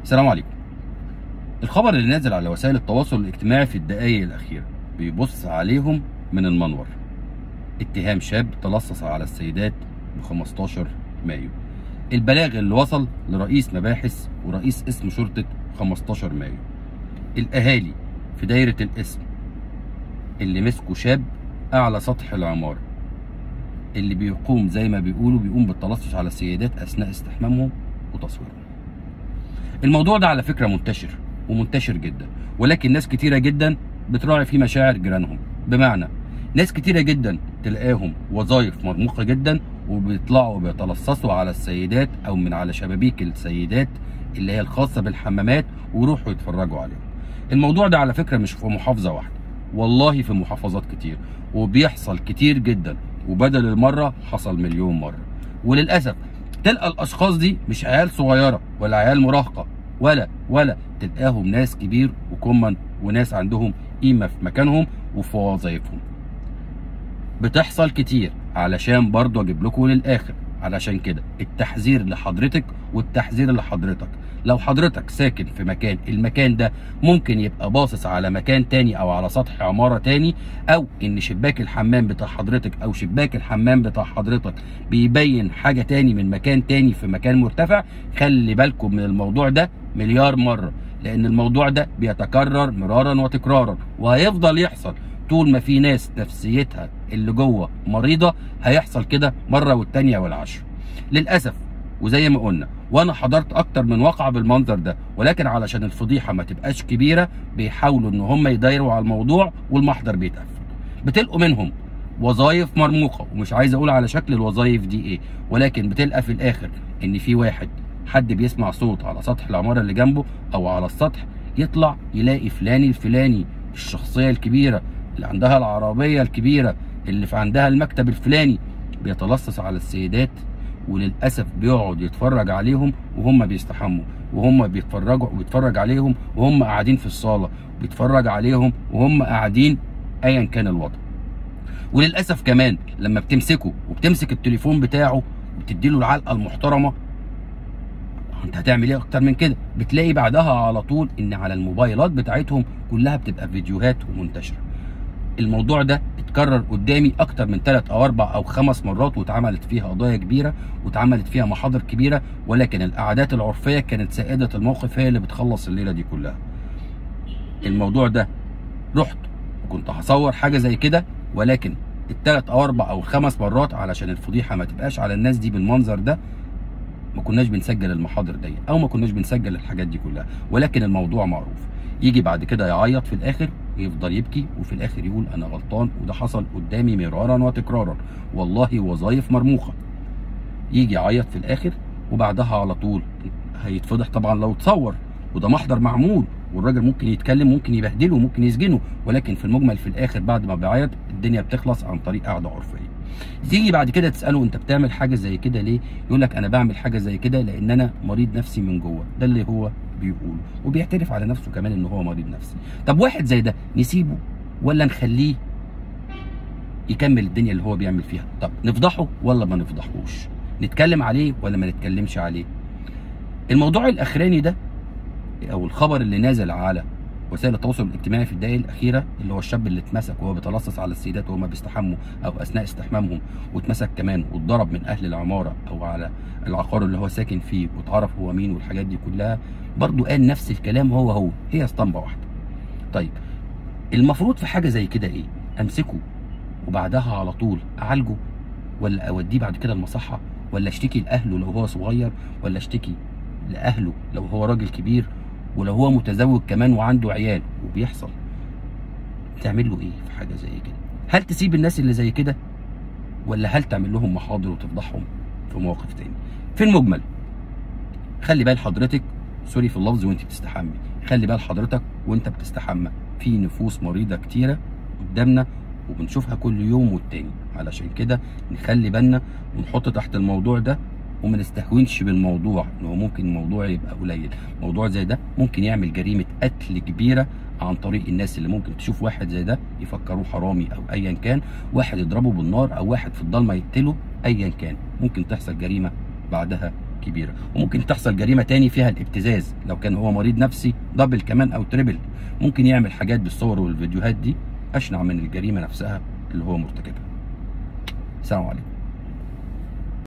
السلام عليكم الخبر اللي نازل على وسائل التواصل الاجتماعي في الدقائق الأخيرة بيبص عليهم من المنور اتهام شاب تلصص على السيدات ب 15 مايو البلاغ اللي وصل لرئيس مباحث ورئيس اسم شرطة 15 مايو الأهالي في دايرة الاسم اللي مسكوا شاب أعلى سطح العمارة اللي بيقوم زي ما بيقولوا بيقوم بالتلصص على السيدات أثناء استحمامهم وتصويرهم الموضوع ده على فكرة منتشر ومنتشر جدا ولكن ناس كتيرة جدا بتراعي فيه مشاعر جيرانهم بمعنى ناس كتيرة جدا تلاقيهم وظائف مرموقة جدا وبيطلعوا بيتلصصوا على السيدات او من على شبابيك السيدات اللي هي الخاصة بالحمامات ويروحوا يتفرجوا عليهم الموضوع ده على فكرة مش في محافظة واحدة والله في محافظات كتير وبيحصل كتير جدا وبدل المرة حصل مليون مرة وللأسف تلقى الأشخاص دي مش عيال صغيرة ولا عيال مراهقة ولا ولا تلقاهم ناس كبير وكمن وناس عندهم قيمة في مكانهم وفي وظائفهم بتحصل كتير علشان برضه اجيب لكم للاخر علشان كده التحذير لحضرتك والتحذير لحضرتك لو حضرتك ساكن في مكان المكان ده ممكن يبقى باصص على مكان تاني او على سطح عمارة تاني او ان شباك الحمام بتاع حضرتك او شباك الحمام بتاع حضرتك بيبين حاجة تاني من مكان تاني في مكان مرتفع خلي بالكم من الموضوع ده مليار مرة لان الموضوع ده بيتكرر مرارا وتكرارا وهيفضل يحصل طول ما في ناس نفسيتها اللي جوه مريضه هيحصل كده مره والتانيه والعشر للاسف وزي ما قلنا وانا حضرت اكتر من واقعه بالمنظر ده ولكن علشان الفضيحه ما تبقاش كبيره بيحاولوا ان هم يدايروا على الموضوع والمحضر بيتقفل بتلقوا منهم وظايف مرموقه ومش عايز اقول على شكل الوظايف دي ايه ولكن بتلقى في الاخر ان في واحد حد بيسمع صوت على سطح العماره اللي جنبه او على السطح يطلع يلاقي فلان الفلاني الشخصيه الكبيره اللي عندها العربيه الكبيره اللي في عندها المكتب الفلاني بيتلصص على السيدات وللاسف بيقعد يتفرج عليهم وهم بيستحموا وهم بيتفرجوا وبيتفرج عليهم وهم قاعدين في الصاله بيتفرج عليهم وهم قاعدين ايا كان الوضع وللاسف كمان لما بتمسكه وبتمسك التليفون بتاعه وبتديله العلقه المحترمه انت هتعمل ايه اكتر من كده بتلاقي بعدها على طول ان على الموبايلات بتاعتهم كلها بتبقى فيديوهات ومنتشره الموضوع ده اتكرر قدامي اكتر من ثلاث او اربع او خمس مرات واتعملت فيها قضايا كبيره واتعملت فيها محاضر كبيره ولكن القعدات العرفيه كانت سائده الموقف هي اللي بتخلص الليله دي كلها. الموضوع ده رحت وكنت هصور حاجه زي كده ولكن الثلاث او اربع او خمس مرات علشان الفضيحه ما تبقاش على الناس دي بالمنظر ده ما كناش بنسجل المحاضر دي او ما كناش بنسجل الحاجات دي كلها ولكن الموضوع معروف يجي بعد كده يعيط في الاخر ويفضل يبكي وفي الاخر يقول انا غلطان وده حصل قدامي مرارا وتكرارا والله وظايف مرموقه يجي يعيط في الاخر وبعدها على طول هيتفضح طبعا لو اتصور وده محضر معمول والراجل ممكن يتكلم ممكن يبهدله ممكن يسجنه ولكن في المجمل في الاخر بعد ما بيعيط الدنيا بتخلص عن طريق قعده عرفيه تيجي بعد كده تساله انت بتعمل حاجه زي كده ليه يقول لك انا بعمل حاجه زي كده لان انا مريض نفسي من جوه ده اللي هو بيقوله وبيعترف على نفسه كمان ان هو مريض نفسي طب واحد زي ده نسيبه ولا نخليه يكمل الدنيا اللي هو بيعمل فيها طب نفضحه ولا ما نفضحوش نتكلم عليه ولا ما نتكلمش عليه الموضوع الاخراني ده او الخبر اللي نازل على وسائل التواصل الاجتماعي في الدقائق الاخيره اللي هو الشاب اللي اتمسك وهو بيتلصص على السيدات وهم بيستحموا او اثناء استحمامهم واتمسك كمان واتضرب من اهل العماره او على العقار اللي هو ساكن فيه واتعرف هو مين والحاجات دي كلها برضه قال نفس الكلام هو هو هي اسطمبه واحده. طيب المفروض في حاجه زي كده ايه؟ امسكه وبعدها على طول اعالجه ولا اوديه بعد كده المصحه ولا اشتكي لاهله لو هو صغير ولا اشتكي لاهله لو هو راجل كبير ولو هو متزوج كمان وعنده عيال وبيحصل تعمل له ايه في حاجه زي كده هل تسيب الناس اللي زي كده ولا هل تعمل لهم محاضر وتفضحهم في مواقف تاني في المجمل خلي بال حضرتك سوري في اللفظ وانت بتستحمي خلي بال حضرتك وانت بتستحمى في نفوس مريضه كتيره قدامنا وبنشوفها كل يوم والتاني علشان كده نخلي بالنا ونحط تحت الموضوع ده وما نستهونش بالموضوع ان هو ممكن الموضوع يبقى قليل موضوع زي ده ممكن يعمل جريمه قتل كبيره عن طريق الناس اللي ممكن تشوف واحد زي ده يفكروه حرامي او ايا كان واحد يضربه بالنار او واحد في الضلمه يقتله ايا كان ممكن تحصل جريمه بعدها كبيره وممكن تحصل جريمه تاني فيها الابتزاز لو كان هو مريض نفسي دبل كمان او تريبل ممكن يعمل حاجات بالصور والفيديوهات دي اشنع من الجريمه نفسها اللي هو مرتكبها السلام عليكم